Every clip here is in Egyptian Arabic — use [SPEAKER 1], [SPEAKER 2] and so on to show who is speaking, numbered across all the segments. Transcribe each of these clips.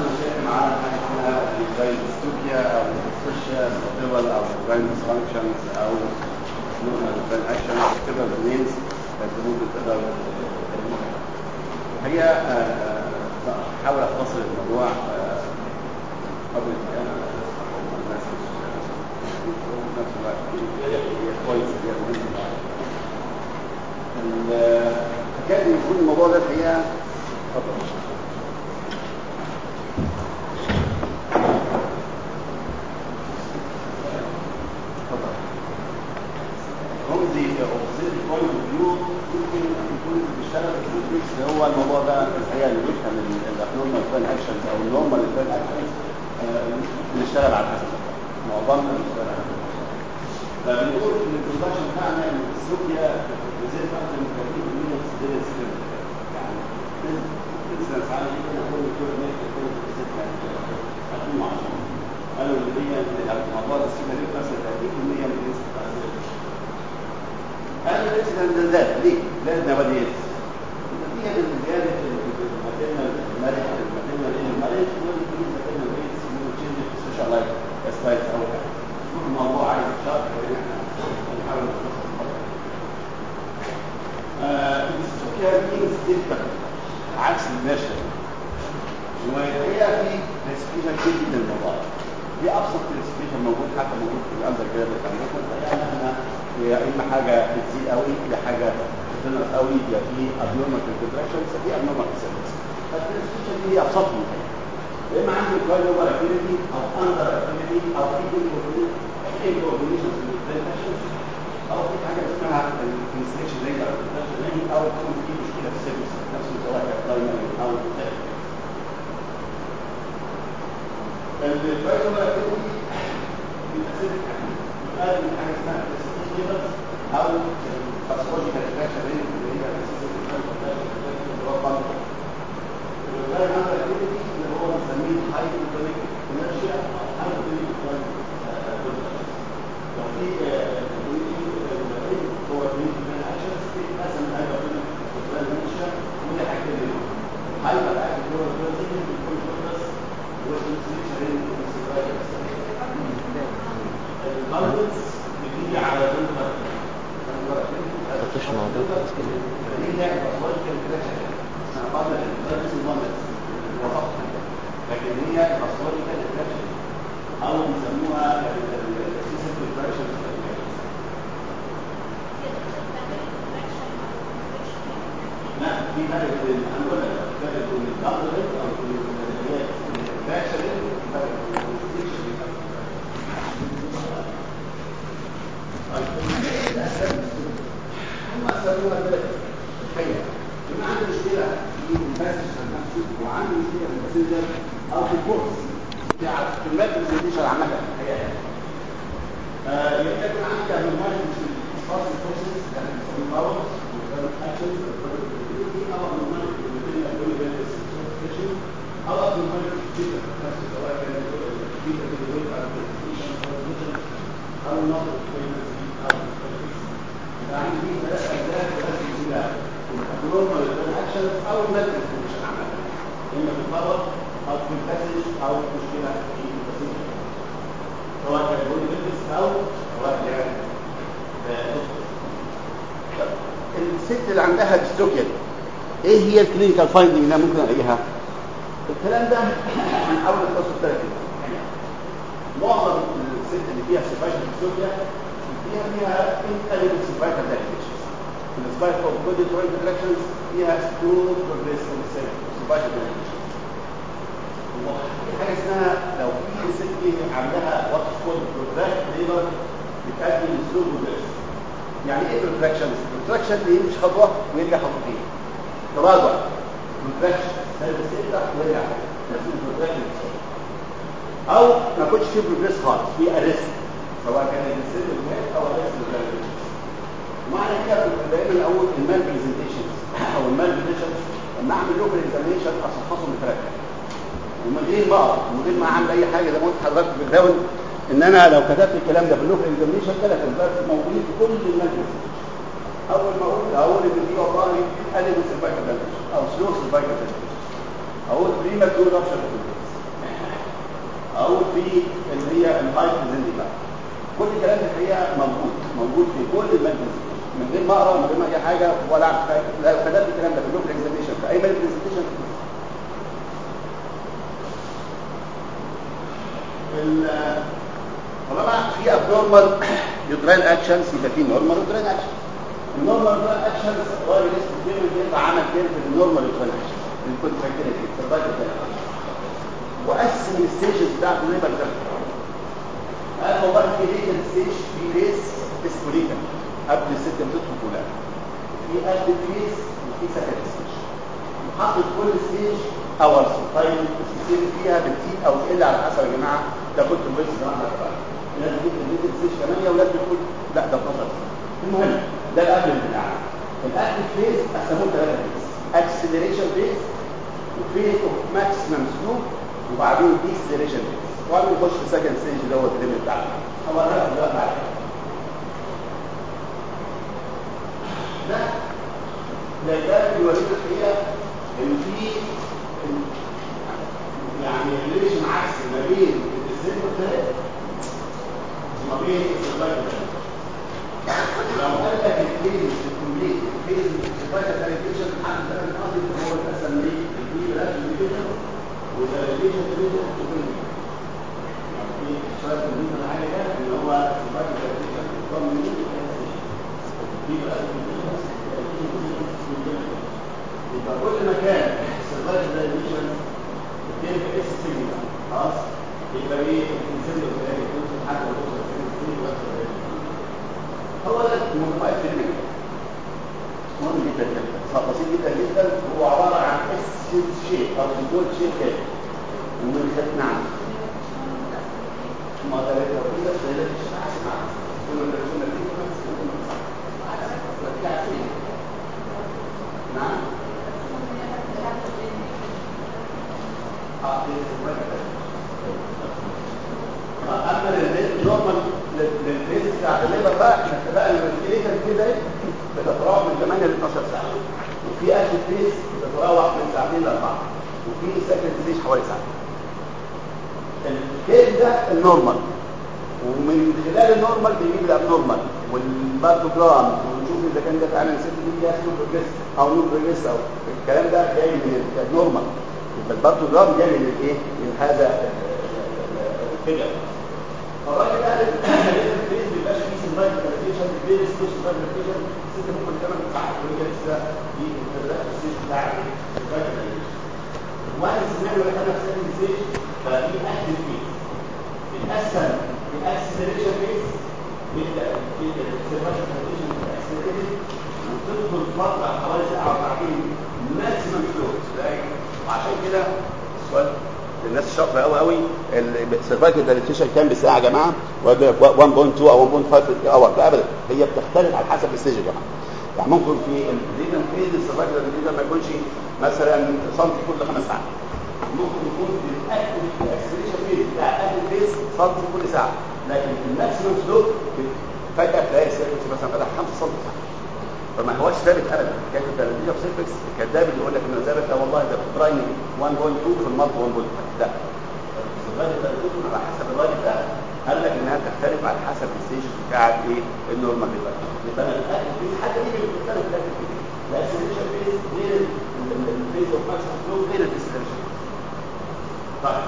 [SPEAKER 1] مشاكل معانا حاجه اسمها الجراين ديستوبيا او سوشيال سوتيبل او جراين ديسفانكشنز او نورمال جراين اكشن كده النيمز انت ممكن تقدر الحقيقه آه، هحاول اختصر الموضوع آه، قبل الناس في نفس الوقت هي هي كويس هي مهمه الحكايه اللي يكون الموضوع ده الحقيقه اتفضل from the opposite point of view ممكن يكون بيشتغل في الفيكس اللي هو الموضوع ده الحقيقه اللي بيفهم الابنورمال بلان اكشنز او النورمال بلان اكشنز بنشتغل على حسب معظمنا بنشتغل على حسب فبنقول ان البرودكشن بتاعنا ان السوبيا بالذات اكتر من 30% سيديريس يعني انسنس عالي جدا هو الدكتور مات في 2010 قالوا ان هي موضوع السوبيا مثلا 30% من الناس بتاع هذا الانسدنت ده زاد ليه؟ زاد نواديات نتيجه لزياده الماتيرنال المرح الماتيرنال ايه المرح والانكريز ماتيرنال ريتس وتشينج في السوشيال لايف ستايلز او حاجه شوف الموضوع عايز شرح ان احنا نحاول نختصر السوشيال مينز ديفكت عكس الماشي وهي في كلاسيفيكيشن كتير جدا للموضوع دي ابسط كلاسيفيكيشن موجود حتى موجود في الاندر جراد عندكم يعني احنا هي اما حاجه بتزيد قوي يا حاجه بتنقص قوي يا في ابنورمال كونتراكشنز في ابنورمال كونتراكشنز فالكلاسيفيكيشن دي ابسطهم يا اما عندي كويس اوفر اكتيفيتي او اندر اكتيفيتي او في كوردينيشن في الكونتراكشنز او في حاجه اسمها الكونستريكشن رينج او الكونتراكشن رينج او يكون في مشكله في السيرفيس نفسه سواء كان برايمري او ثاني الكويس اوفر اكتيفيتي بيتقسم يقال من حاجه اسمها كليبرز او باثولوجيكال رياكشن رينج اللي هي اللي هو البامب الغير هذا الاكتيفيتي اللي هو بنسميه هايبوتونيك انرجيا او هايبوتونيك لو في هو بريد من اكشنز بيتقسم هايبوتونيك انرجيا ودي حاجتين منهم هايبر اكتيف هو البروتين بيكون فوكس والسويتش رينج البالانس بتيجي على نمبر
[SPEAKER 2] مفيش موضوع خالص كده
[SPEAKER 1] هي باثولوجيكال كراشن انا بعمل البالانس المونس لكن هي باثولوجيكال كراشن او بيسموها السيستم كراشن لا في فرق بين هنقول لك فرق بين الدبل او الكراشن فرق بين الستيشن هم سموها ذلك الحقيقه يبقى عندي مشكله في المسج نفسه وعندي مشكله في المسنجر او في الكورس في الماد برزنتيشن عامه الحقيقه يبقى يكون عندي كهرباء في الفاست بروسيس يعني بنسميه باور اكشن او نورمال او نورمال سواء كان الفيتا او النظر او يعني في ثلاث اجزاء لازم يكون النورمال اكشن او المادة مش عمل اما في الباور او في الباسج او مشكله في الباسج سواء كان بول بيلبس او سواء كان الست اللي عندها ديستروكيا ايه هي الكلينيكال فايندنج اللي ممكن الاقيها؟ الكلام ده هنحاول نختصر ثلاث معظم الست اللي فيها سيفايشن ديستروكيا فيها فيها انتليجنت سيرفايكال دايليشن السبايك اوف جود كونتراكشنز فيها سلو بروجريس اوف سيرفايكال دايليشن وفي حاجه اسمها لو في ست دي عندها وات كول بروتراكت ليبر بتؤدي لسلو بروجريس يعني ايه بروتراكشنز؟ بروتراكشن يمشي خطوه ويرجع خطوتين تراجع بروتراكشن ثالث يفتح ويرجع نفس البروتراكشن او ما كنتش في بروجريس خالص في اريست سواء كان الانسان المات او الرئيس الجلالي معنى كده دايما اقول المال برزنتيشنز او المال برزنتيشنز لما اعمل لوكال اكزامينشن اصحصهم بثلاثه ومن غير ما اقرا ومن غير ما اعمل اي حاجه زي ما قلت لحضرتك في الداون ان انا لو كتبت الكلام ده في اللوكال اكزامينشن ثلاث اسباب موجودين في كل المال اول ما اقول اقول ان في والله قلب السيرفايكال دامج او سلو سيرفايكال دامج اقول بريما تو رابشر او في اللي هي الهاي بريزنتنج كل الكلام ده الحقيقه موجود موجود في كل المادة من غير ما اقرا من غير ما اي حاجه ولا اعمل حاجه لا خدت الكلام ده في اللوك اكزاميشن في اي مال برزنتيشن طالما في ابنورمال يوترين اكشنز يبقى في نورمال يوترين اكشن النورمال يوترين اكشنز الراجل اسمه كيرن بيطلع عمل كيرن في النورمال يوترين اكشن اللي كنت فاكرها كده سرفايفل كده وقسم الستيجز بتاعت الليبر ده قال والله في ليتر ستيج في فيس اسمه ليتر قبل الست ما تدخل كلها في قبل فيس وفي سكند ستيج وحطت كل ستيج اول طيب الستيج فيها بتزيد او تقل على حسب يا جماعه ده كنت بس زي ما احنا اتفقنا لازم تجيب الليتر ستيج 8 ولازم تقول لا ده 12 المهم ده القبل بتاع القبل فيس قسموه ثلاثه فيس اكسلريشن فيس وفيس اوف ماكسيمم سلوك وبعدين ديسلريشن فيس وبعدين نخش في سكند ستيج اللي هو الليمت بتاعنا هوريها دلوقتي بعد ده ده ده بيوريك الحقيقه ان في يعني ريليشن عكسي ما بين السن والثلاث وما بين السرفايفل لو قال لك الفيز الكومبليت الفيز السرفايفل ريليشن عند ثلاث نقاط هو القسم ليه الفيز ريليشن والريليشن ريليشن وكل في شويه من الحاجه ده ان هو السرفايفل ريليشن بيضم من في بقى يبقى كل مكان السرفايفل ريليشن بتبقى اس سيجما خلاص يبقى ايه الانسان الثاني توصل حتى لو توصل الثاني هو ده الموضوع الفيلم مهم جدا جدا بسيط جدا جدا هو عباره عن اس شيء او سيكول شيء كده ومن خد نعم ما ده لو كده زي ده مش اسمع كل ما تكون نعم اما النورمال للفيز بتاع الليبر بقى احنا اتفقنا ان الكليكر كده بتتراوح من 8 ل 12 ساعه وفي اكل فيز بتتراوح من ساعتين لاربعه وفي سكند ستيج حوالي ساعه الكيل ده النورمال ومن خلال النورمال بيجيب الابنورمال والبارتوجرام ونشوف اذا كان ده فعلا ست دي نو بروجريس او نو بروجريس او الكلام ده جاي من النورمال يبقى البارتوجرام جاي من الايه؟ من هذا كده فالراجل قال الفيز بيبقاش فيه سنلايت كالكيشن الفيز فيه سنلايت كالكيشن ست ممكن كمان ساعات وهي لسه في الستيج بتاع السنلايت كالكيشن واحد سمعنا ولا انا في سكند ستيج فدي اكتف فيز بتقسم الاكسلريشن فيز يبدا السنلايت كالكيشن اكسلريتد وتدخل فتره حوالي ساعه وساعتين ماكسيمم فلوس وعشان كده السؤال الناس الشاطره قوي قوي السيرفايكال دايليتيشن كام بالساعه يا جماعه 1.2 او 1.5 اور لا ابدا هي بتختلف على حسب الستيج يا جماعه يعني ممكن في الليجن فيز السيرفايكال دايليتيشن ما يكونش مثلا سنتي كل خمس ساعات ممكن يكون في الاكتف الاكسلريشن فيز بتاع الاكتف فيز سنتي كل ساعه لكن الماكسيمم سلوك فجاه تلاقي السيرفكس مثلا فتح 5 سم فما هوش ثابت ابدا كانت الدايليتيشن سيرفكس الكذاب اللي يقول لك انه ثابت لا والله ده برايمري 1.2 في المالت 1.5 لا الغالب ده على حسب الراجل ده قال لك انها تختلف على حسب الستيج بتاعت ايه النورمال بتاعت يبقى الاكل في حاجه دي بتختلف الاكل في الاكسلريشن فيز غير الفيز اوف ماكسيمم فلو غير الاكسلريشن طيب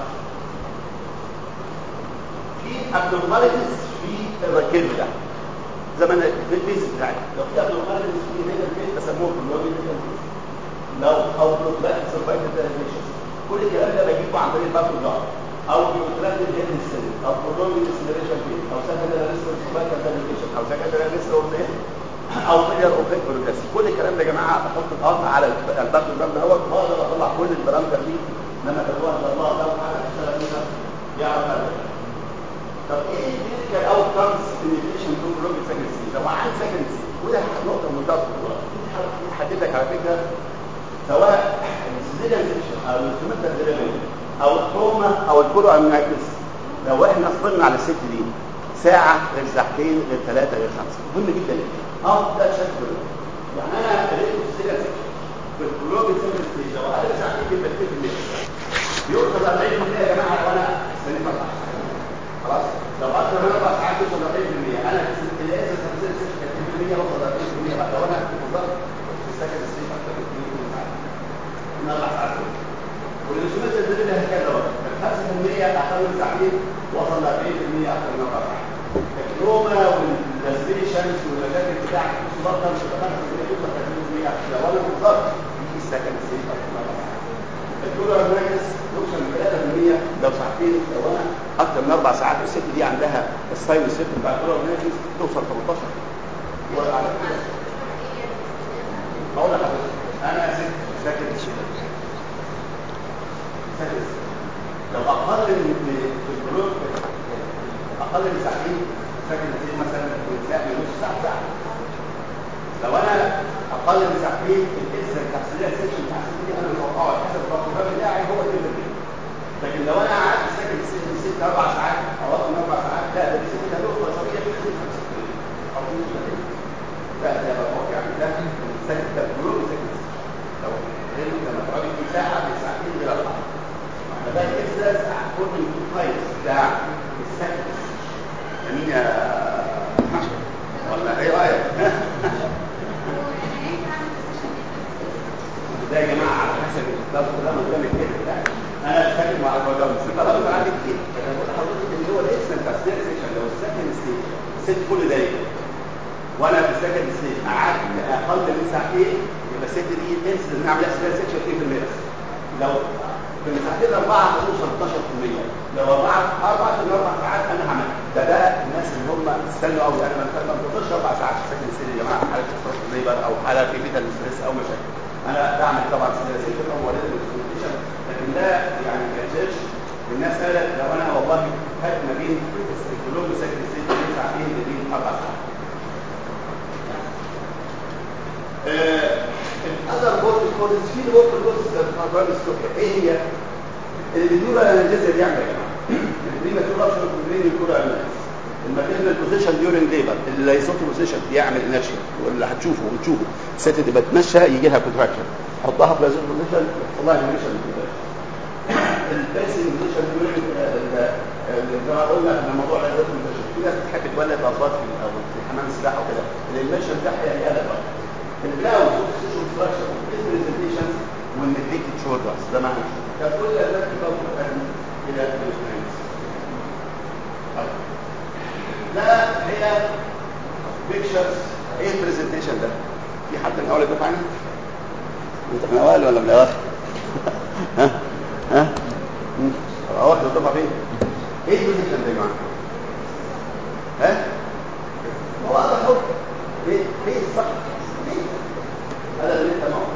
[SPEAKER 1] في ابنورماليتيز في الركيل ده زي ما في الفيز بتاعتي لو في ابنورماليتيز في هنا الفيز بسموه بلوجيكال لو او بلوكلاك سرفايفل دايليشن كل الكلام ده بجيبه عن طريق الباكو جار او بلوكلاك الهيد السن او برولونج ديسلريشن فيز او سكندري ريسك سرفايفل دايليشن او سكندري ريسك اوف او فيلير اوف هيد بروجريس كل الكلام ده يا جماعه بحط الارض على الباكو جار ده هو واقدر اطلع كل البرامتر دي لما تروح الله ده وحاجه تشتغل بيها يعرف هذا طب ايه الكلينيكال اوت كامز ان البيشن تو بروج سكند سي لو عن سكند سي وده نقطه منتهى الخطوره دي تحددك على فكره سواء السيزيريان سيكشن او الانسترومنتال ديليفري او التروما او الكورو امنايتس لو احنا صبرنا على الست دي ساعه غير ساعتين غير ثلاثه غير خمسه مهم جدا اه ده شكل يعني انا قريت السيزيريان سيكشن في البروج سكند سي لو قعدت ساعتين يبقى 2% بيوصل 40% يا جماعه وانا استنيت اربع ساعات خلاص لو اكثر من اربع ساعات توصل ل 40% انا الاساس التمثيل سيشن 30% اوصل ل 40% بقى لو انا بالظبط في السكن ستيج اكثر من 2 ساعات من اربع ساعات والرسومات التدريبيه هكذا بقى 5% اقل من ساعتين وصل ل 40% اكثر من اربع ساعات التروما واللاسبيشنز والمشاكل بتاعت السلطه مش 5% توصل 30% لو انا بالظبط في السكن ستيج اكثر من اربع ساعات الدولار ماكس توصل ل 3% لو ساعتين لو انا اكثر من اربع ساعات الست دي عندها الساينس سيت بتاع الدولار ماكس توصل 18 وعلى كده اقول لحضرتك انا ست ساكن ساكن لو اقل من في البلوك اقل من ساعتين ساكن مثلا من ساعه من نص ساعه ساعه لو انا اقل من ساعتين الاسم التحصيليه السيشن التحصيليه انا متوقعه على حسب التقرير بتاعي هو 2% لكن لو انا قعدت ساكن ست اربع ساعات او اكثر من اربع ساعات لا ده الست هتبقى بشريه في 50% او 50% لا ده بقى يعني ده ساكن ده بلوك ساكن لو غير لما تقعدي في ساعه في ساعتين غير اربعه فده الاساس اكوردنج تو تايبس بتاع الساكن جميل يا ولا ايه رايك؟ ده يا جماعه على حسب الضغط ده ما قدام الكتاب بتاعي انا بتكلم مع البرنامج في طلب عندي كتير انا بقول لحضرتك ان هو الاسم بتاع السير سيشن لو السكند ستيج ست كل دقيقه وانا في السكند ستيج قعدت اقل من ساعتين يبقى الست دي انسد نعمل سير سيشن 2% بس لو من ساعتين لاربعه هتوصل 12% لو اربعه اربع من اربع ساعات انا هعمل ده ده الناس اللي هم استنوا قوي انا ما بنتظرش اربع ساعات في السكند ستيج يا جماعه حاله ستروك ليبر او حاله في فيتال ستريس او مشاكل انا بعمل طبعا سيريزيشن او ولد الكوميونيكيشن لكن ده يعني ريسيرش الناس قالت لو انا والله فرق ما بين البلوج ساكن ستيج بين ساعتين لبين اربع ساعات الاذر بورت كودز في البورت كودز بروجرام ستوكر ايه هي؟ الديورا انالجيزيا دي يعمل يا جماعه البريماتور اوبشن كومبلين الكوره الماتيرنال بوزيشن ديورنج ليبر الليسوت بوزيشن يعمل انرشيا واللي هتشوفه وتشوفه الست تبقى تمشى يجي لها كونتراكشن حطها في ليسوت بوزيشن والله انرشيا البيسنج بوزيشن ديورنج زي ما قلنا في موضوع ليسوت بوزيشن في ناس بتحب تولد اطفال في او في حمام السباحه وكده الانرشيا بتاعها هي قلق بقى البلاو سوشيال ستراكشر والبرزنتيشن والنيجليكتد شولدرز ده معنى فكل ذلك تطلق الى الاسنان ده هي بيكتشرز ايه البرزنتيشن ده في حد من اول الدفعه هنا انت من الاوائل ولا من الاواخر ها ها اواخر الدفعه فين ايه البرزنتيشن ده يا جماعه ها هو هذا حب ايه ايه الصح ايه هذا اللي انت معه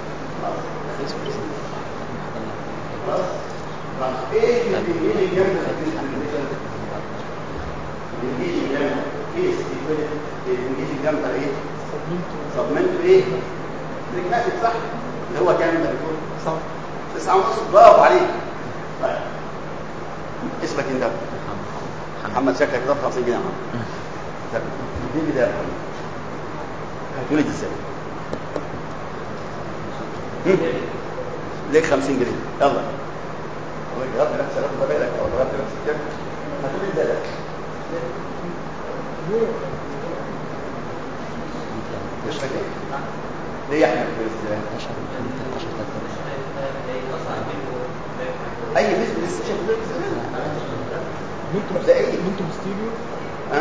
[SPEAKER 1] خلاص خلاص ايه اللي اللي جنب البرزنتيشن الانجيج جنب كيس يتولد الانجيج جنب ايه سبمنت ايه بريكماتيك صح اللي هو كام ده بيقول صح تسعة ونص برافو عليك طيب اسمك انت محمد شكلك ده 50 جنيه يا محمد دي بدايه يا محمد هتولد ازاي ليك 50 جنيه يلا الله يجرب نفسك رد بالك او ضربت نفسك كده هتولد ازاي ده مش فاكر ليه يا احمد ازاي اي فيس لسه شايف
[SPEAKER 3] ممكن
[SPEAKER 1] ده ايه
[SPEAKER 3] ممكن ستيريو
[SPEAKER 1] ها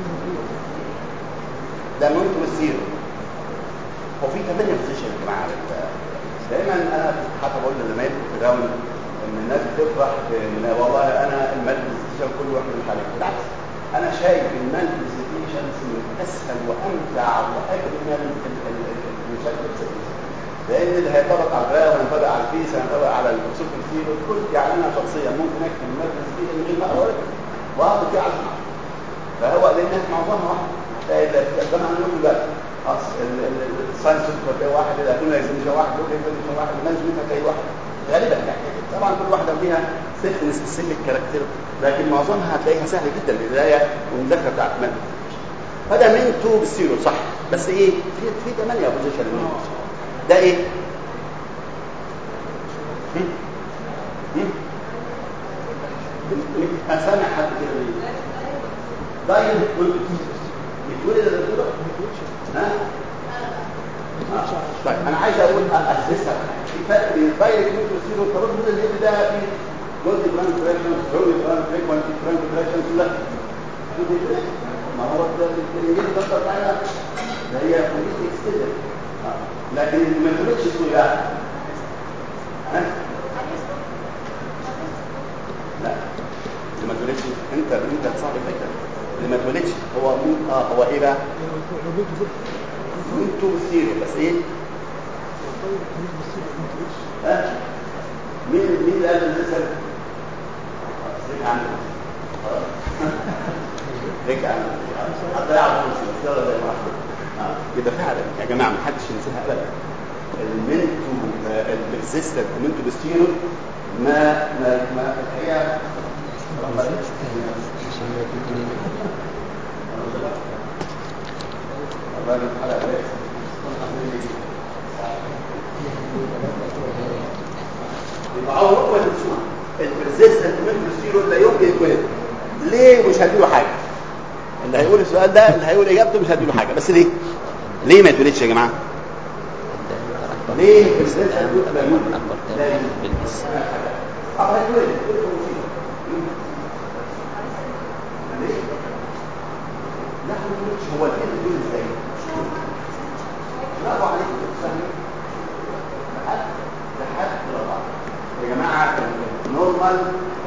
[SPEAKER 1] ده ممكن الزيرو هو في 8 بوزيشن يا جماعه على ال- دايما انا حتى بقول لزمايلي في الراوند ان الناس بتفرح ان والله انا المال برزنتيشن كله واحنا مش عليه بالعكس انا شايف المال برزنتيشنز من اسهل وامتع واجمل ال- ال- ال- المشاكل لان اللي هينطبق على الراو هينطبق على الفيس هينطبق على الرسوم الكتير كل يعني انا شخصيا ممكن اكتب المال برزنتيشن من غير ما اقرا ولا كلمة. واخد فيه 10 فهو لان معظمها واحد ده معنى نقول بقى اصل الساينس ده واحد الادونا يزيد واحد لوك يزيد واحد المانجمنت هتلاقي واحد غالبا يعني طبعا كل واحده فيها سيلف سبيسيفيك كاركتر لكن معظمها هتلاقيها سهله جدا القرايه والمذاكره بتاعت الماده فده من تو بالسيرو صح بس ايه في في 8 بوزيشن ده ايه؟ هم؟ هم؟ انا سامع حد كده ليه دايركت بتقول اللي بتقوله ها آه. طيب انا عايز اقول اسسها في فرق بين الدايركت والسيرو والتردد اللي ده في جزء بران كوريكشن جزء بران فريكوانسي بران كوريكشن لا ما هو ده الانجليزي ده بتاعنا ده هي كوميت اكستندد لكن اللي ما تقولش اسمه لا ها لا اللي ما تقولش انت انت صاحب الفكره اللي ما تقولش هو مين اه هو ايه بقى انتوا بتصيروا بس ايه ها مين مين اللي قال الرسل رجع عنه رجع عنه حتى يعرف نفسه بس يلا زي ما راح يبقى فعلا يا جماعه ما حدش ينساها ابدا المنتو البرسيستنت المنتو بستيرو ما ما ما الحقيقه الراجل حلقه يبقى هو هو البرسيستنت منتو بستيرو لا يمكن يتولد ليه مش هديله حاجه اللي هيقول السؤال ده اللي هيقول اجابته مش هديله حاجه بس ليه ليه ما يتولدش يا جماعه ليه البرسيستنت لا يمكن
[SPEAKER 2] أكبر
[SPEAKER 1] لا
[SPEAKER 2] تاني
[SPEAKER 1] يمكن
[SPEAKER 2] بالبس
[SPEAKER 1] اه هيتولد ليه لا ما يتولدش هو الكلمه بتقول ازاي برافو عليك فاهم لحد لحد رابعه يا جماعه النورمال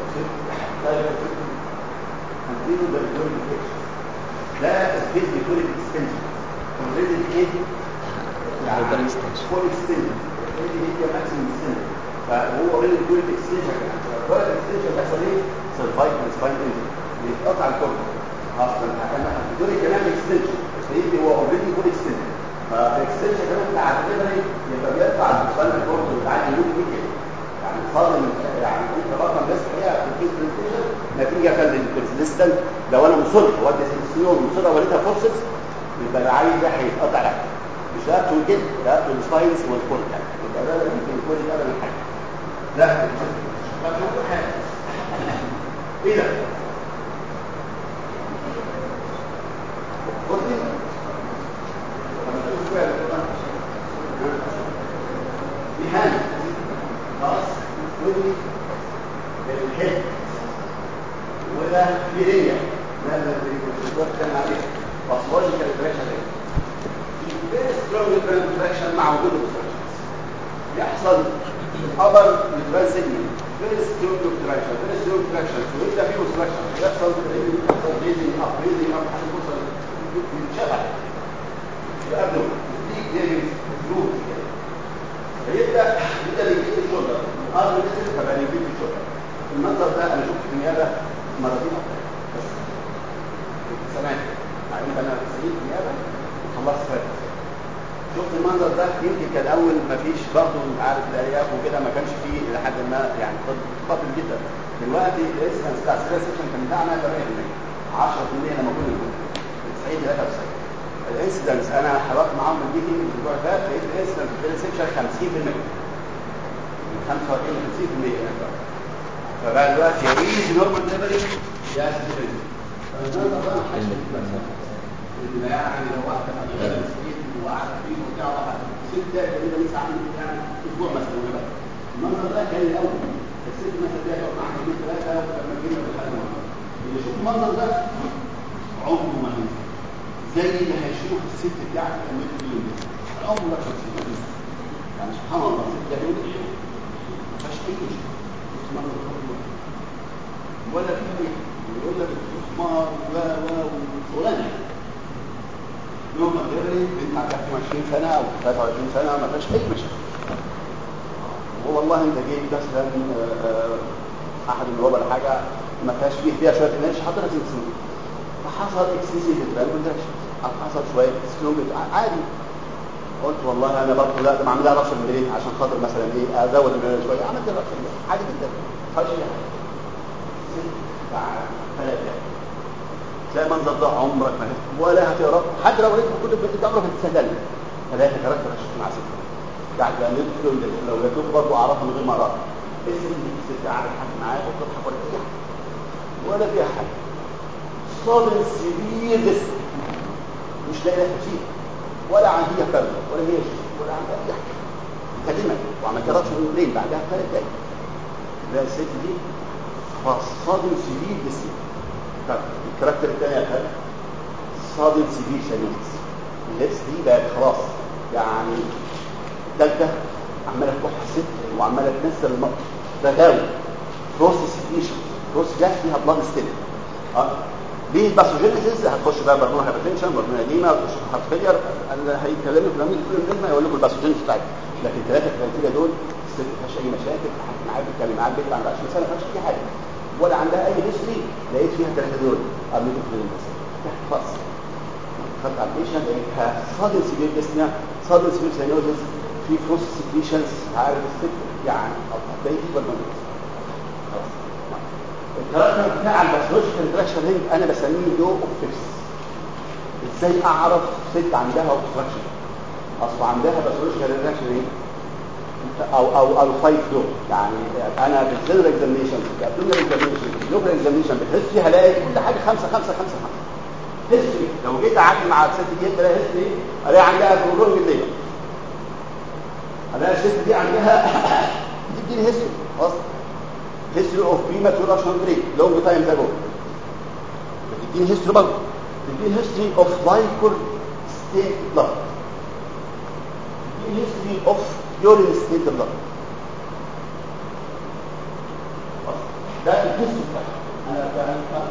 [SPEAKER 1] هنزيله ده بيقول ده سبيس بيقول الاكستنشن اوريدي ايه يعني فول اكستنشن اوريدي هي ماكسيمم اكستنشن فهو اوريدي بيقول الاكستنشن فالبرد الاكستنشن بيحصل ايه؟ سيرفايف سباين انجن بيتقطع الكورن اصلا احنا بتقول كمان اكستنشن فيدي هو اوريدي فول اكستنشن فالاكستنشن كمان بتاع الدليفري يبقى بيرفع السباين الكورن بتاع اليوم كده يعني صادم يعني انت رقم بس هي في الكيس بريستيشن نتيجه كان للبرسيستنت لو انا مصر اودي سيلسيون مصر اولدها فورسبس يبقى العيل ده هيتقطع لك مش رقبته كده رقبته السباينس والكورن يبقى ده ممكن يكون ابدا حاجه لا طب نقول حاجه ايه ده؟ قلت بهذا خلاص ودي الهيد وده فيرية ده اللي كان عليه باثولوجيكال بريشر فيري سترونج بريشر مع وجود البريشر يحصل الابر للبال سيجمنت فيري سترونج بريشر فيري سترونج بريشر ويبدا فيه اوبستراكشن يحصل يحصل ريزنج اب ريزنج اب لحد ما يوصل يتشبع يقابله يديك زي جروب كده فيبدا يبدا يجيب الشولدر الارض نزل فبقى يجيب الشولدر المنظر ده انا شفت في النيابه مرتين بس سنوات يعني انت انا سيد النيابه وخلصت فاتت شفت المنظر ده يمكن كان اول ما فيش برضه عارف الارياف وكده ما كانش فيه لحد ما يعني قاتل جدا دلوقتي الاسم بتاع السيريس سيكشن كان بتاعنا 8% 10% لما كنا نقول 90 93 الانسيدنس انا حضرت معاهم الميتنج الاسبوع اللي فات لقيت الانسيدنس في السيكشن 50% 45 50% هناك فبقى دلوقتي يا ايزي نورمال ليفل يا سيكشن فالنهارده بقى اللي يعني لو واحده شغاله مسكين وقاعده فيه وبتاع واحد ست دقايق تقريبا لسه عامل يعني اسبوع مثلا ولا بقى المنظر ده كان الاول الست مثلا دي هتقعد معاها يومين ثلاثه لما جينا دخلنا المنظر اللي يشوف المنظر ده عمره ما هينسى زي اللي هيشوف الست بتاعتك لما تجي عمرك ما تشوفها يعني سبحان الله الست ده يقول ايه ما فيهاش اي مشكله اسمها ولا في يقول لك مسمار و و وفلان يوم ما تغري انت عندك 20 سنه او 23 سنه ما فيهاش اي مشكله والله انت جاي مثلا احد النواب ولا حاجه ما فيهاش فيه فيها شويه انرجي حضرتك تنسيه فحصل اكسسيف البال كونتراكشن او حصل شويه سلوك عادي قلت والله انا برضه لا ده عاملها رشن ليه عشان خاطر مثلا ايه ازود البال شويه عملت الرشن ده عادي جدا ما فيهاش اي حاجه ست بعد ثلاث تلاقي المنظر ده عمرك ما هت... ولا هتقرا حتى لو قريت في كتب انت عمرك ما تتسلل ثلاثه كاركتر اشوف مع ست يعني بقى لو جاتوك برضه اعرفها من غير ما اقراها الست دي ست قاعده تحكي معايا وبتضحك ولا بتضحك ولا فيها حاجه صادم سبيل ديسك مش لاقي لها تفسير ولا عندها كلمه ولا هي شيء ولا عندها اي حاجه كلمه وعمل كده شهرين بعدها ثلاث دقايق لا الست دي فصادم سبيل ديسك طب الكاركتر الثاني يا فندم صادم سبيل شانيتس اللبس دي بقت خلاص يعني ثالثه عماله تكح الست وعماله تنزل المطر ده غاوي بروسيس سيكريشن بروسيس جاي فيها بلاد ستيل اه ليه باثوجينيسيس هتخش بقى برموها هايبرتنشن برموها اديما هتخش في هارت فيلير اللي هيتكلموا في الامبليزما يقول لكم الباثوجينيسيس بتاعتها لكن ثلاثه كرايتيريا دول الست ما فيهاش اي مشاكل معاك بتتكلم معاك بنت عندها 20 سنه ما فيهاش اي حاجه ولا عندها اي هيستوري لقيت فيها الثلاثه دول قبل في بس خلاص خدت على البيشنت لقيتها صادم سيفير ديسنيا صادم سيفير سينوزس في فروس سيكريشنز عارف الست يعني هتلاقي في برمجه الكاركتر بتاع الباثولوجيكال انتراكشن رينج انا بسميه لو اوف فيكس ازاي اعرف ست عندها اوبستراكشن اصل عندها باثولوجيكال انتراكشن رينج او او او فايف دو يعني انا في السيلر اكزامينشن في الابدومينال اكزامينشن في اللوكال اكزامينشن بتحس فيها الاقي كل حاجه خمسه خمسه خمسه خمسه هيستوري لو جيت اعدي مع الست دي الاقي هيستوري الاقي عندها برولونج الليل الاقي الست دي عندها تديني هيستوري خلاص history of premature action rate long time ago بتديني history برضه بتديني history of glycol state blood بتديني history of urine state blood ده الهيستوري بتاعها انا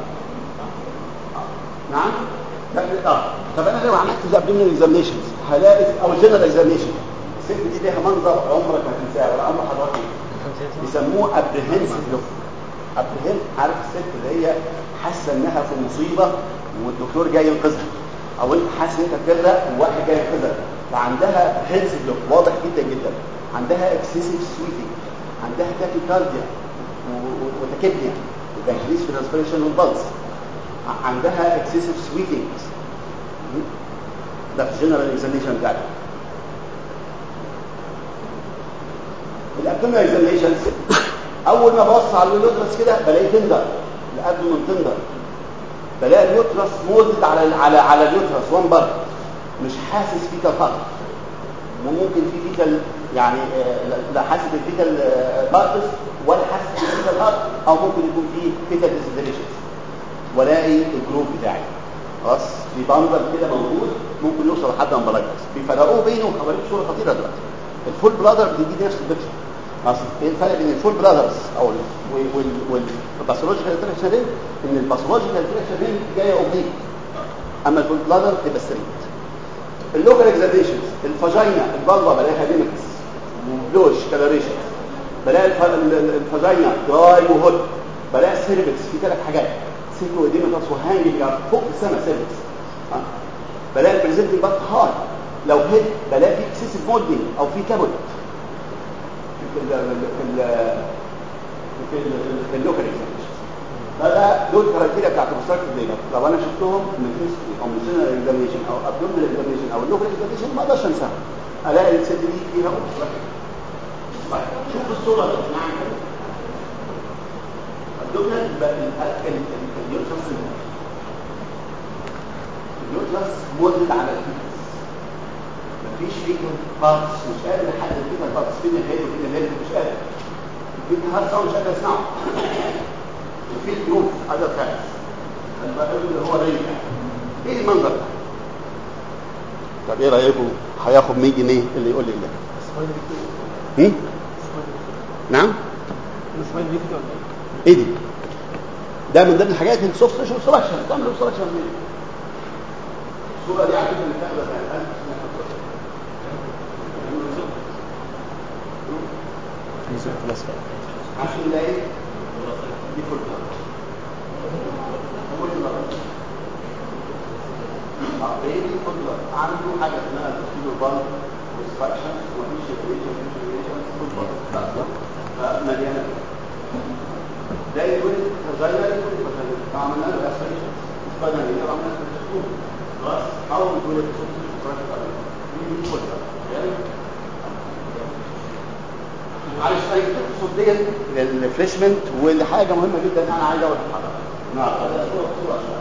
[SPEAKER 1] نعم ده اه طب انا لو عملت الابدومينال اكزامينشنز هلاقي او الجنرال اكزامينشن الست دي ليها منظر عمرك ما تنساه ولا عمر حضرتك بيسموه ابريهنسيف لوك ابريهن عارف الست اللي هي حاسه انها في مصيبه والدكتور جاي ينقذها او انت حاسس ان انت بتغرق وواحد جاي ينقذك فعندها ابريهنسيف لوك واضح جدا جدا عندها اكسسيف سويتنج عندها تاكيكارديا وتاكيبنيا يبقى انكريس في الريسبيريشن والبلس عندها اكسسيف سويتنج ده في الجنرال اكزامينشن بتاعتها الابدومينال اكزامينشنز اول ما ببص على اليوترس كده بلاقي تندر الابدومين تندر بلاقي اليوترس مولد على على على اليوترس وان بار مش حاسس فيتال هارت وممكن في فيتال يعني لا حاسس بالفيتال بارتس ولا حاسس بالفيتال هارت او ممكن يكون في فيتال ديسيدريشنز والاقي الجروب بتاعي خلاص في بندر كده موجود ممكن يوصل لحد امبلايكس بيفرقوه بينه وحواليه صوره خطيره دلوقتي الفول بلادر بتدي نفس البيكتشر اصل ايه الفرق بين الفول بلادرز او والباثولوجيكال انتراكشن رينج ان الباثولوجيكال انتراكشن رينج جايه اوبليك اما الفول بلادر تبقى ستريت اللوكال اكزامينشنز الفاجينا البلبه بلاقيها ليميتس وبلوش كالوريشن بلاقي الفاجينا دراي وهوت بلاقي السيرفكس في ثلاث حاجات سيكو اديمتس وهانجنج فوق السما سيرفكس بلاقي البريزنتنج بارت هاي لو هيد بلاقي في اكسسيف مولدنج او في كابوت في ال في ال في في اللوكال اكزامينشن فده دول الكرايتيريا بتاعت الريسيرش ديت لو انا شفتهم من هيستوري او من سينال اكزامينشن او ابدومينال اكزامينشن او اللوكال اكزامينشن ما اقدرش انساها الاقي الست دي فيها اوبستراكشن شوف الصوره دي نعم الدومينال اليوترس اليوترس مولد على الفيتس مفيش فيكال بارتس مش قادر احدد الفيكال بارتس فين الهيد وفين الهيد مش قادر الفيكال هارت مش قادر اسمعه وفي الجروف هذا كان اللي هو ريل ايه المنظر ده طب ايه رايكم هياخد 100 جنيه اللي يقول لي ده هم؟ نعم ايه دي ده من ضمن الحاجات اللي سوفت تيشو اوبستراكشن تعمل اوبستراكشن منين الصوره دي على فكره متاخده سنه 1900 عشان نلاقي دي فول ايه فول عنده حاجه اسمها تشكيل البلد اوبستراكشن ومفيش ريجن فمليانه ده يقول تغير يقول عملنا له اسفليشن بدل ايه عملنا له خلاص او يقول معلش انا جبت لكم ديت للريفريشمنت واللي حاجه مهمه جدا انا عايز اقول لحضرتك نعم هذا صورة صورة أشباه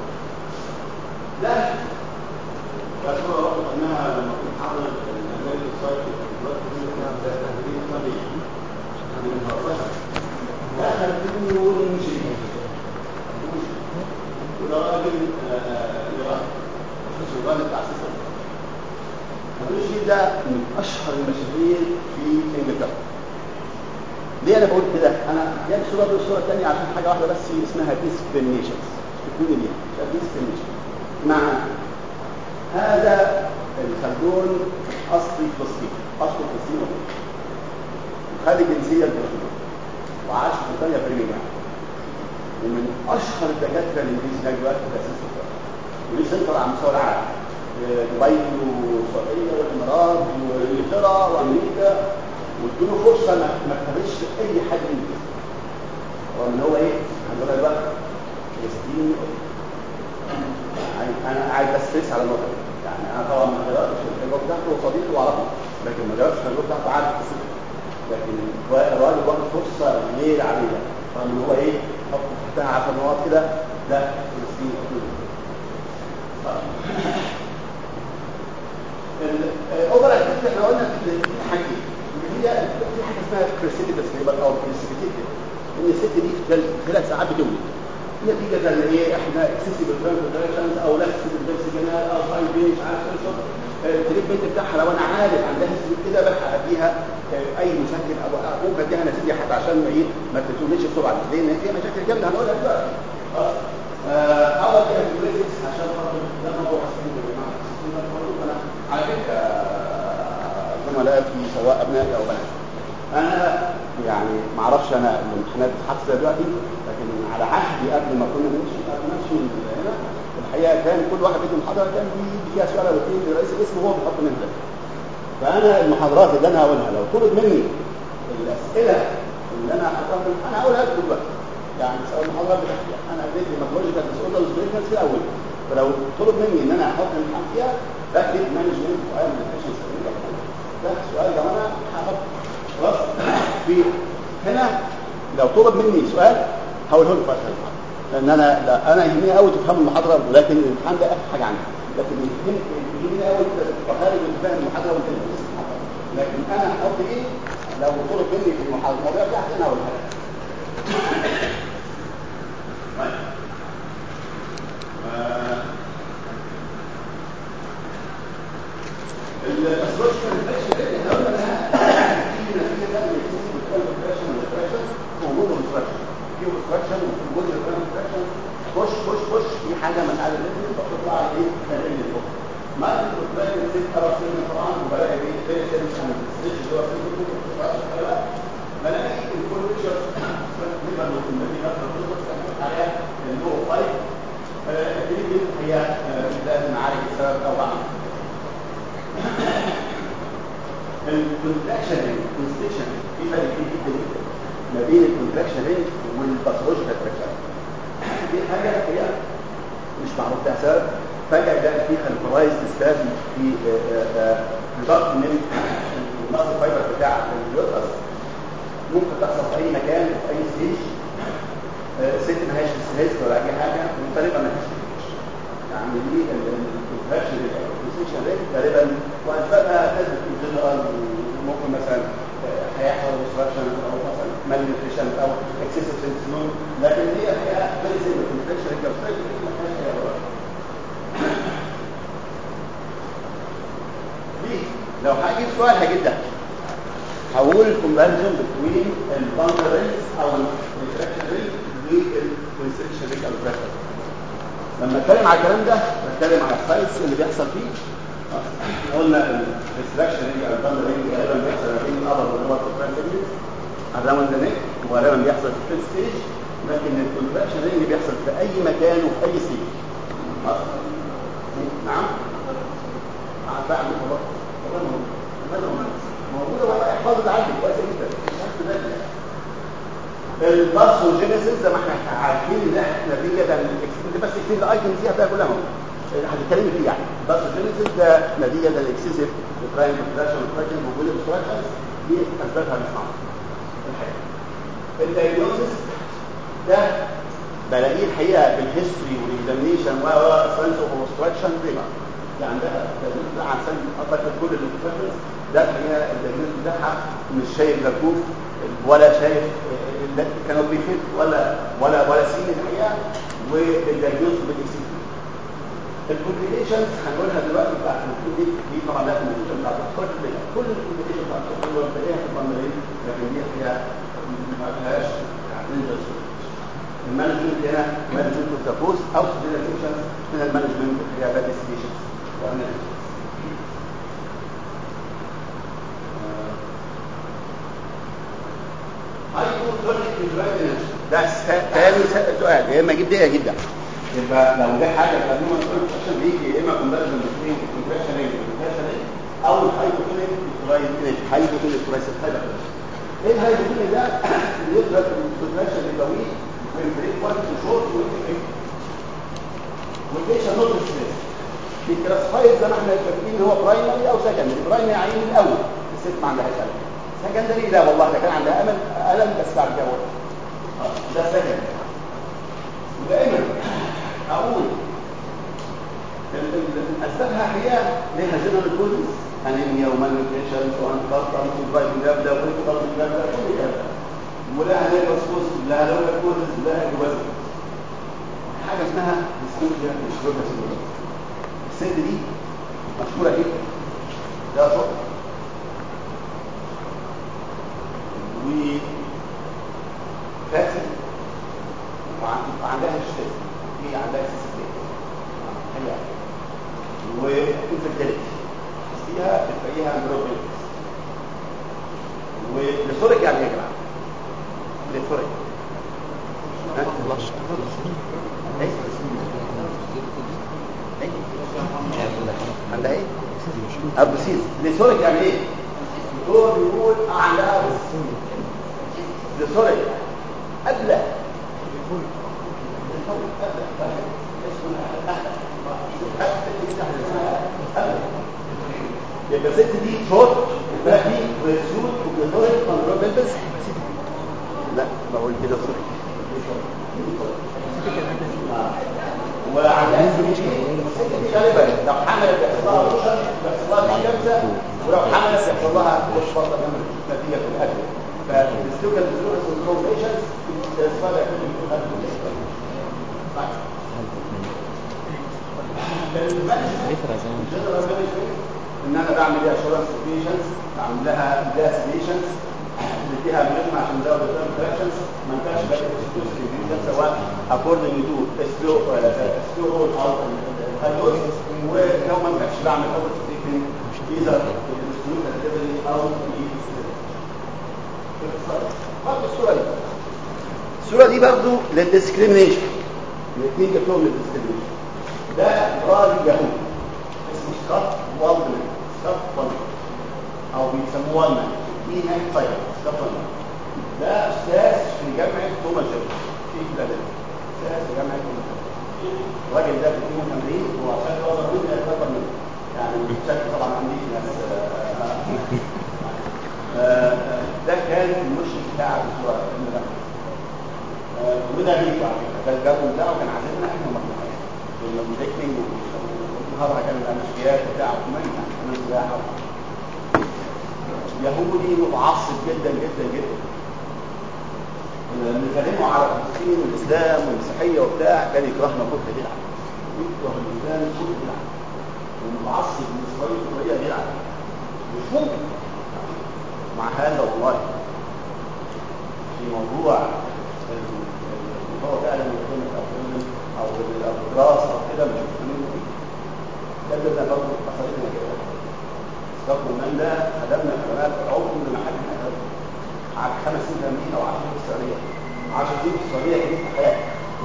[SPEAKER 1] ده ده صورة رغم أنها لما كنت حاضر المجال الصيفي دلوقتي في تدريب طبيعي من 14 دخل كل شيء وده راجل إيران اسمه إيران بتاع سيستم الرشيد ده من أشهر المشاهير في إنجلترا ليه انا بقول كده انا جايب الصوره دي والصوره الثانيه عشان حاجه واحده بس اسمها ديسكريميشنز تكون ليه ديسكريميشن مع هذا الخلدون اصلي فلسطيني اصله فلسطيني وخد الجنسيه الفلسطينيه وعاش في بريطانيا بريمير ومن اشهر الدكاتره الانجليز هناك دلوقتي في تاسيس الطب وليه سنتر على مستوى العالم دبي والسعوديه والامارات وانجلترا وامريكا وادوا فرصه ما ما تخرجش اي حد من كده رغم ان هو ايه هنقول دلوقتي فلسطيني انا عايز بس تريس على النقطه دي يعني انا طبعا ما قراتش التجربه بتاعته وصديقي واعرفه لكن ما قراتش التجربه بتاعته عارف قصته لكن الراجل واخد فرصه غير عاديه رغم ان هو ايه حط تحتها 10 نقط كده ده فلسطيني الاوفر اكتيفيتي احنا قلنا في حاجتين هي في حاجه اسمها بريسيبيتس ليبر او بريسيبيتيتد ان الست دي في ثلاث ساعات بتولد نتيجة ان ايه احنا اكسسيف ترانسفيرشنز او لاكس جنال او فاين بين مش عارف ايه التريتمنت بتاعها لو انا عارف عندها هيستوري كده بلحق اديها اي مسكن او ممكن اديها نتيجه حتى عشان ما ايه ما تتولدش بسرعه لان فيها مشاكل جامده هنقولها دلوقتي خلاص اول كده البريسكس عشان خاطر ده موضوع حساسين يا جماعه انا على فكره زملائي سواء ابنائي او بناتي انا يعني ما اعرفش انا الامتحانات بتتحط دلوقتي لكن على عهدي قبل ما كنا نمشي قبل ما نمشي من هنا الحقيقه كان كل واحد بيدي محاضره كان بيجي فيها سؤال او اثنين لرئيس القسم وهو بيحط منها فانا المحاضرات اللي انا هقولها لو طلب مني الاسئله اللي انا هحطها انا هقولها لكم دلوقتي يعني سواء المحاضرات بتاعتي انا اديت ماثولوجيكال ديسوردر وسبيريتنس في الاول فلو طلب مني ان انا احط الامتحان فيها بكتب مانجمنت وامبليكيشن ده سؤال لو انا هحط خلاص في هنا لو طلب مني سؤال هقوله لكم بقى لان انا لا انا يهمني قوي تفهموا المحاضره ولكن الامتحان ده اخر حاجه عندي لكن يهمني قوي تفهم وتفهم المحاضره وتفهم المحاضره لكن انا هحط ايه لو طلب مني في المحاضره المواضيع بتاعتي انا هقولها الاسبوع اللي كونستراكشن وجزء كونستراكشن خش خش خش في حاجه من حاجه لازم بتطلع ايه تنقل لفوق ما الكونستراكشن ست اربع سنين طبعا وبلاقي ايه زي سيرفيس اند ستيج اللي هو بلاقي الكل بيكتشر تقريبا المدينه عليها اللو فايف دي هي لازم نعالج السبب او بعض الكونتراكشن الكونستراكشن في فرق كبير جدا جدا ما بين الكونتراكشن رينج والباثولوجيكال تراكشن دي حاجه هي مش معروف لها سبب فجاه يلاقي في خلفرايز سبازم في ضغط من النقص الفايبر بتاع اليوترس ممكن تحصل في اي مكان في اي ستيج الست ما هيش ستريس ولا اي حاجه وغالبا ما فيش يعني دي الكونتراكشن الكونستراكشن رينج غالبا واسبابها تثبت في الجنرال ممكن مثلا هيحصل ديستراكشن او مثلا مالنيوتريشن او اكسسيف سنسنون لكن هي هي فيري سيمبل كونتراكشن رينج ما فيهاش اي اضرار دي لو هجيب سؤال هجيب ده هقول كومباريزون بين الباندر رينج او الريتراكشن رينج والكونستريكشن رينج او البريشر لما اتكلم على الكلام ده بتكلم على السايتس اللي بيحصل فيه قلنا الريستراكشن رينج او الباندر رينج غالبا بيحصل ما بين الابر واللور سيجمنت الراوند نيك وغالبا بيحصل في الفيرست ستيج لكن الكونتراكشن رينج بيحصل في اي مكان وفي اي ستيج نعم عارف بقى عندكم موجوده والله احفظ العدل كويس جدا الباثوجينيسيس زي ما احنا عارفين ان احنا نتيجه انت بس اكتب الايتمز دي هتلاقيها كلها موجوده هتتكلمي فيه يعني الباثوجينيسيس ده نتيجه للاكسسيف تراين كونتراكشن وتراكشن وجود الكونتراكشنز دي اسبابها مش معروفه الحقيقه الدايجنوستس ده بلاقيه الحقيقه بالهيستوري والاكزامينيشن و ساينس اوف اوبستراكشن ريما ده عندها التدريس ده عشان اعتقد كل الانفكشنز ده الحقيقه التدريس بتاعها مش شايف جرجوف ولا شايف كانوا بيفيد ولا ولا ولا سين الحقيقه والدياجنوز بالاكسيد الكومبليكيشنز هنقولها دلوقتي بتاعت المفروض دي دي طبعا لا كومبليكيشن بتاعت الطفل كل الكومبليكيشن بتاعت الطفل اللي بتلاقيها في البندرين لكن دي هي ما فيهاش دينجرس المانجمنت هنا مانجمنت اوف ذا كوز او سيديليشنز من المانجمنت اللي هي باد سيديشنز هايبوتونيك فيجواليزيشن ده ثاني سؤال يا اما اجيب ده يا اجيب ده يبقى لو جه حاجه في الهيومن كونتراكشن بيجي يا اما كونفرجن بين الكونتراكشن ريت والكونتراكشن ريت او الهايبوتونيك فيجواليزيشن هايبوتونيك فيجواليزيشن ايه الهايبوتونيك ده اللي يضرب الكونتراكشن الجوي من بريك وان تو شورت وانت والبيشن نوت ستريس بيكلاسفايد زي ما احنا فاكرين ان هو برايمري او سكندري برايمري عين الاول الست ما عندهاش الم سكندري لا والله ده كان عندها امل الم بس بعد كده اه ده سكندري ودائما اقول اسبابها هي ليها جنرال كوزز انيميا ومالنيوتريشن وانفاركت وفايت جابده وانفاركت جابده كل جابده ولها نيرفس كوز لها لوكال كوزز لها جواز حاجه اسمها ديسكوزيا مشهوره سيندروم الست دي مشهوره جدا ده صوت و فاتي وعندها اشتات هي عندها سيستم هي وانفيرتيليتي فيها بتلاقيها اندروبينكس وليثوريك يعني ايه يا جماعه؟ ليثوريك عندها ايه؟ ابوسيس ليثوريك يعني ايه؟ الدكتور بيقول عندها ليثوريك قبل يبقى الست دي شورت وفيها دي وسود وبيطرد كنترول بيلبس لا بقول كده سوري وعندها الست دي غالبا لو حملت بيحصل لها روشن بيحصل لها شمسه ولو حملت بيحصل لها مش فرصه نتيجه في الاكل فالستوكال ديزور سندروم بيشنتس بيحصل لها ان انا بعمل ايه اشورنس بيشنتس بعمل لها جاس بيشنتس اللي فيها مهمه عشان نزود الدم كراكشنز ما ينفعش بقى تشتغل سواء اكوردنج تو سلو سلو رول او هايدوز ولو ما ينفعش بعمل اوفر تريتمنت اذا السلوك الكاتيجوري او برضه الصوره دي الصوره دي برضه للديسكريميشن الاثنين جبتهم للديسكريميشن ده راجل يهودي اسمه سكوت والدمان سكوت والدمان او بيسموه والمان دي هاك طيب سكوت والدمان ده استاذ في جامعه توماس جيفرسون في فيلادلفيا استاذ في جامعه توماس جيفرسون الراجل ده في 82 هو عشان اصغر مني اكبر مني يعني بالشكل طبعا عندي ناس ده كان المشرف بتاع الدكتور وده بيك على فكره ده الجو بتاعه كان عازمنا احنا مجموعه والديكنينج والنهارده كان الامشيات بتاعه كمان كمان سباحه يهودي متعصب جدا جدا جدا بنكلمه على الدين والاسلام والمسيحيه وبتاع كان يكرهنا كره بدعه يكره الاسلام كره بدعه ومتعصب لاسرائيل بطريقه بدعه مش ممكن مع هذا والله في موضوع هو فعلا يكون او الدراسه او كده مش مهتمين بيه ده ده برضه حصلتنا كده استقبل من ده خدمنا خدمات عمر ما حد خدمنا قعد خمس سنين في امريكا و10 سنين في السعوديه 10 سنين في السعوديه كانت في حياتي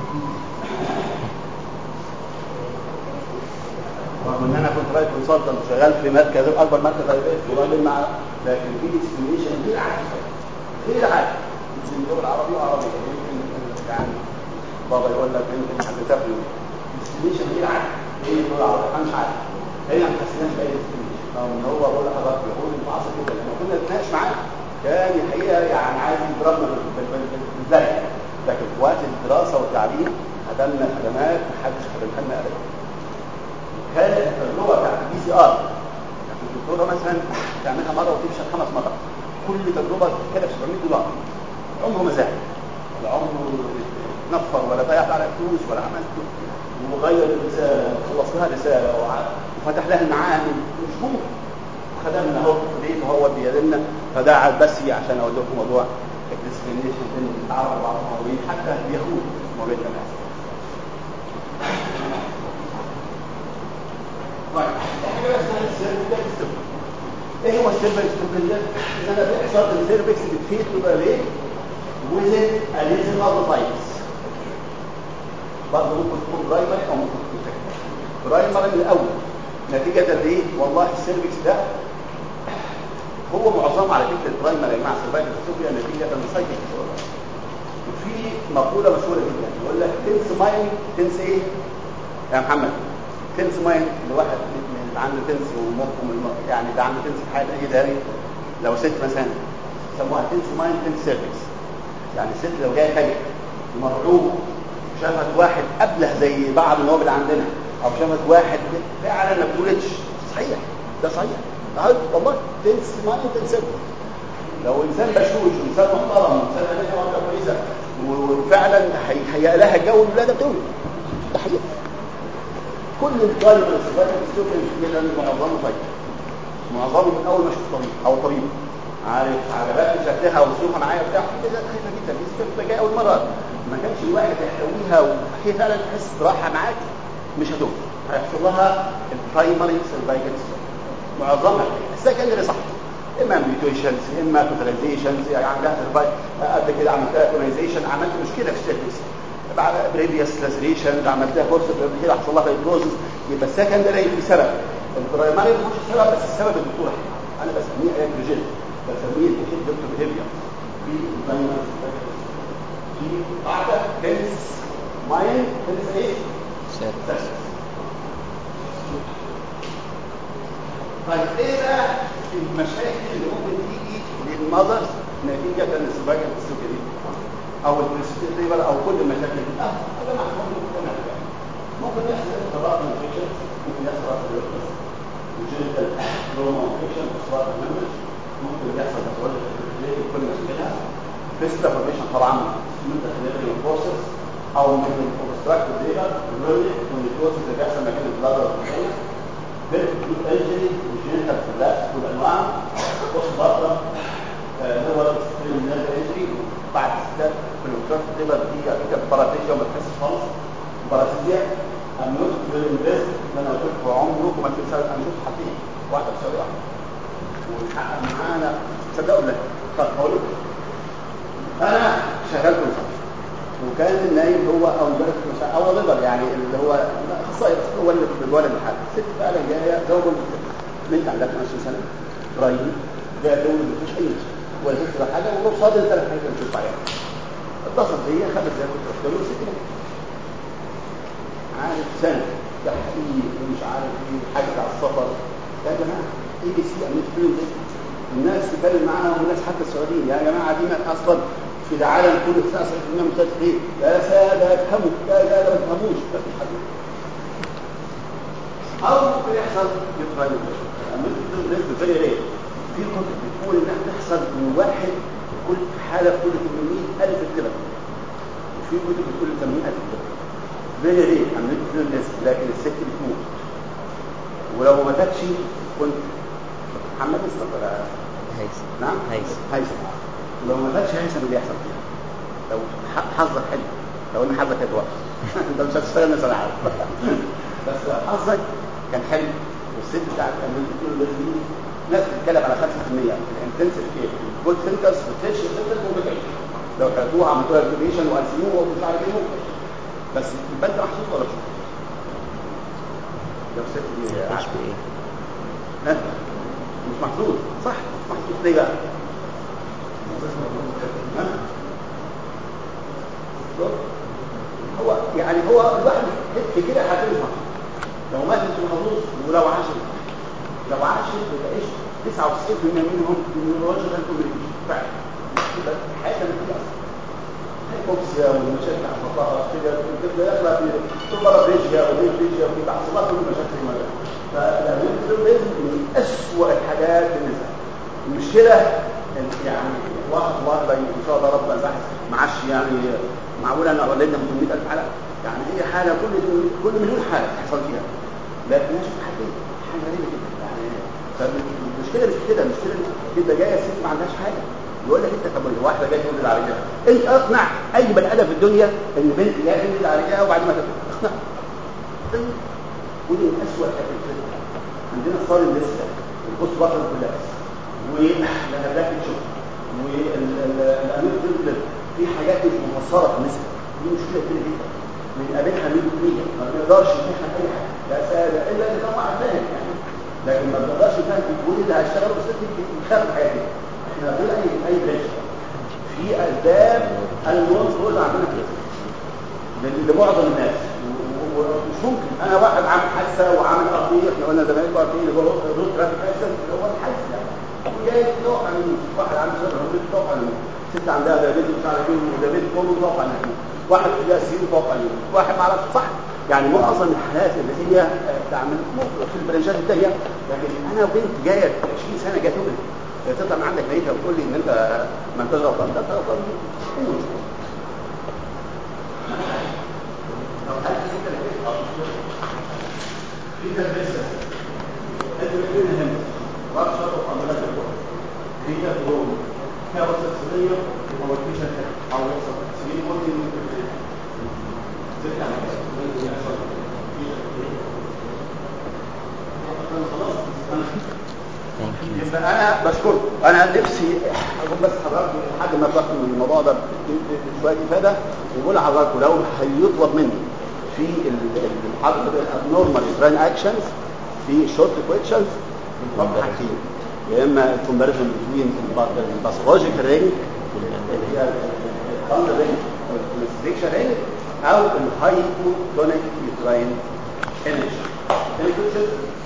[SPEAKER 1] رغم ان انا كنت رايح كونسلتنت وشغال في مركز اكبر مركز عربي في راجل مع لكن في ديسكريميشن غير عادي غير عادي في الدول العربيه وعربيه يمكن يعني بابا يقول لك يمكن حد تاكله ديسكريميشن غير عادي هي الدول العربيه انا مش عارف هي ما حسيناش باي ديسكريميشن رغم ان هو بقول لحضرتك بيقول متعصب جدا لما كنا نتناقش معاه كان الحقيقه يعني عايز يضربنا بالزي لكن في وقت الدراسه والتعليم خدمنا خدمات محدش خدمها لنا ابدا كانت التجربه بتاعت البي سي ار الدكتوره مثلا تعملها مره وتفشل خمس مرات كل تجربه تتكلف 700 دولار عمره ما زاد ولا عمره نفر ولا ضيعت على فلوس ولا عملت وغير الرساله وخلص لها رساله وع- وفتح لها المعامل مش ممكن خدمنا اهو ليه هو بيدلنا فده بس عشان اقول لكم موضوع الديسكريميشن بين العرب والعربيين حتى اليهود ما بين الناس طيب احنا بقى اسمها السيرفكس ايه هو السيرفكس ده؟ ان انا بيحصل السيرفكس بتفيد تبقى ليه؟ within a lesion of the types برضه ممكن تكون برايمري او ممكن تكون سكندري برايمري من الاول نتيجه لايه؟ والله السيرفكس ده هو معظم على فكره البرايمري يا جماعه سيرفايكال سوفيا نتيجه للسايكل وفي مقوله مشهوره جدا يقول لك تنس ماين تنس ايه؟ يا محمد تنس ماين لواحد من اللي عنده تنس ومخ ومن- يعني ده عنده تنس في حاجه ايه داري لو ست مثلا يسموها تنس ماين تنس سيرفكس يعني الست لو جايه خارج مرعوبه شافت واحد ابله زي بعض النواب اللي عندنا او شافت واحد فعلا ما بتولدش صحيح ده صحيح أهو والله تنس ماين تنس سيرفكس لو انسان بشوش وانسان محترم وانسان عامل واحده كويسه وفعلا هيهيأ لها جو الولاده بتولد ده حقيقي كل الطالب الصغير السكري كده معظمه طيب معظمه من اول ما شفت طبيب او طبيب عارف عجبتني شكلها واسلوبها معايا وبتاع كده خايفه جدا دي سكري جايه اول مره ما كانش الواحد يحتويها وهي فعلا تحس براحه معاك مش هتوب هيحصل لها البرايمري سيرفايكال معظمها السكندري صح اما ميوتيشنز اما كوتلايزيشنز يعني عندها سيرفايك قبل كده عملتها كوتلايزيشن عملت مشكله في السيرفيس بريفيوس لاسريشن عملتها كورس قبل كده حصل لها فايبروزس يبقى السكندري في سبب البرايمري مش السبب بس السبب الدكتور انا بسميه اجريجين بسميه الهيد دكتور بيهيفير في البرايمري في قاعده تنس ماين تنس ايه؟
[SPEAKER 2] سيرفكس
[SPEAKER 1] طيب ايه بقى المشاكل اللي ممكن تيجي للمذر نتيجه للسبايكال السكري او البريسبيتيبل او كل المشاكل دي اه ده معلوم ممكن ممكن يحصل اضطراب انفكشن ممكن يحصل اضطراب وجنتال تروما انفكشن اصابات المنهج ممكن يحصل تسويق في كل مشكلها فيستر فورميشن طبعا من داخل البروسيس او من الاوبستراكتيف ليبر الرولي والنيكوسيس اللي بيحصل مكان البلادر والخلايا بالانجري والجينيتال فلاس والانواع بص بره هو الاكستريم نيرف انجري بعد الستات في الاوبستراكتيف ليبر دي كانت باراتيشيا وما تحسش خالص باراتيزيا امنوت بالانفست اللي انا قلت لكم عمركم ما تنسوا انا شفت حاجتين واحده بتساوي واحده والحق معانا تصدقوا بالله طب هقول لكم انا شغال كونسلت وكان النايم هو او المدرس المساعد او الرضا يعني اللي هو اخصائي بس هو اللي بيولد الحاله الست فعلا جايه زوج بنت عندها 25 سنه رايين جايه تولد مفيش اي مشكله ولا تكتب حاجه وروح صادر ثلاث حاجات اللي بتشوف عليها اتصلت هي خمس دقايق كنت قلت له ست عارف سنه تحقيق ومش عارف ايه حاجه على السفر يا جماعه اي بي سي عملت فيلم ده الناس تتكلم معاهم والناس حتى السعوديين يا جماعه دي اصلا في العالم كله 99% من التدخين يا ساده افهموا يا ساده ما تفهموش ما فيش حد او ممكن يحصل نسبه فيري ريت في كتب بتقول انها تحصل من واحد كل حاله كل 800000 كده وفي كتب بتقول 80000 كده فيري ريت عملت فيهم نسبه لكن الست بتموت ولو ما ماتتش كنت محمد اسمك ولا
[SPEAKER 2] هيثم
[SPEAKER 1] نعم
[SPEAKER 2] هيثم
[SPEAKER 1] هيثم لو ما خدش هيثم اللي يحصل فيها لو ح- حظك حلو لو ان حظك كان وحش انت مش هتشتغل مثلا عارف بس لو حظك كان حلو والست بتاعت الامريكا دي ناس بتتكلم على 5% الانتنسيف كير الجود سنترز والتيرشي سنترز ممكن تعيش لو خدوها عملوا لها ريكوميشن وان سي يو ومش عارف ايه ممكن بس يبقى انت محظوظ ولا مش محظوظ؟ لو الست دي
[SPEAKER 2] مش
[SPEAKER 1] عارفة.
[SPEAKER 2] بايه
[SPEAKER 1] ها؟ مش محظوظ صح مش محظوظ ليه بقى؟ ها؟ هو يعني هو الواحد في كده حاجه مش محظوظ لو مات مش محظوظ ولو عاش لو عاش بتعيش 99% منهم نيورولوجيكال كوميونيكيشن فعلا يبقى حاجه من كده اصلا هيبوكسيا والمشاكل على الفقاهه كده كده يطلع في سوبرابريجيا وديفريجيا وفي تعصيبات كل مشاكل المرض فالاميوتريزم من اسوء الحاجات بالنسبه المشكله إن يعني واحد واحده ان شاء الله ربنا البحث معاش يعني معقول انا ولدنا 800000 حلقه يعني هي حاله كل كل مليون حاله تحصل فيها لكن انا شفت حاجتين حاجه غريبه جدا يعني فالمشكله مش كده المشكله ان تبقى جايه ست ما عندهاش حاجه يقول لك انت طب واحده جايه تولد على رجلها انت اقنع اي بني ادم في الدنيا ان بنت جايه تولد على رجلها وبعد ما تولد اقنع ودي من اسوء الحاجات في الفيلم عندنا صارم لسه البوست بطل كولاكس ولهبلات الشغل والامير تفضل في حاجات مش مفسره في النسبه دي مشكله كبيره جدا بنقابلها 100 ما بنقدرش نفهم اي حاجه لا سهله الا اذا كان واحد فاهم يعني لكن ما بنقدرش نفهم في الجهود اللي هيشتغلوا بس بنخاف من الحاجات دي احنا غير اي اي بلاش في اسباب النون فروز عندنا كده لمعظم الناس ومش ممكن انا واحد عامل حادثه وعامل ارضيه احنا قلنا زمان الارضيه اللي هو رود ترافيك اكسيدنت اللي هو الحادث يعني وجاي توقع عن واحد عنده سر هو توقع عن ست عندها دايابيتس مش عارف ايه ودايابيتس كله توقع عن واحد في اسير توقع عن واحد ما اعرفش صح يعني معظم الحالات اللي هي تعمل في البرنشات الثانيه لكن انا وبنت جايه 20 سنه جايه تولد تطلع من عندك ميته وتقول لي ان انت ما انتش غلطان ده انت غلطان في تلبسه انت بتقول هم رابشة وقاملات الكون هي تقوم كابوس السرية او الكيشة او يحصل سبيل ممكن يبقى انا بشكركم انا نفسي اقول بس حضراتكم لحد ما تاخدوا من الموضوع ده شويه افاده ونقول لحضراتكم لو هيطلب مني في الحرب الابنورمال تران اكشنز في شورت كويشنز بنطبق حاجتين يا اما الكومباريزون بين الباثولوجيكال رينج اللي هي الباندر رينج او الكونستريكشن رينج او الهايبوتونيك يوتراين انرجي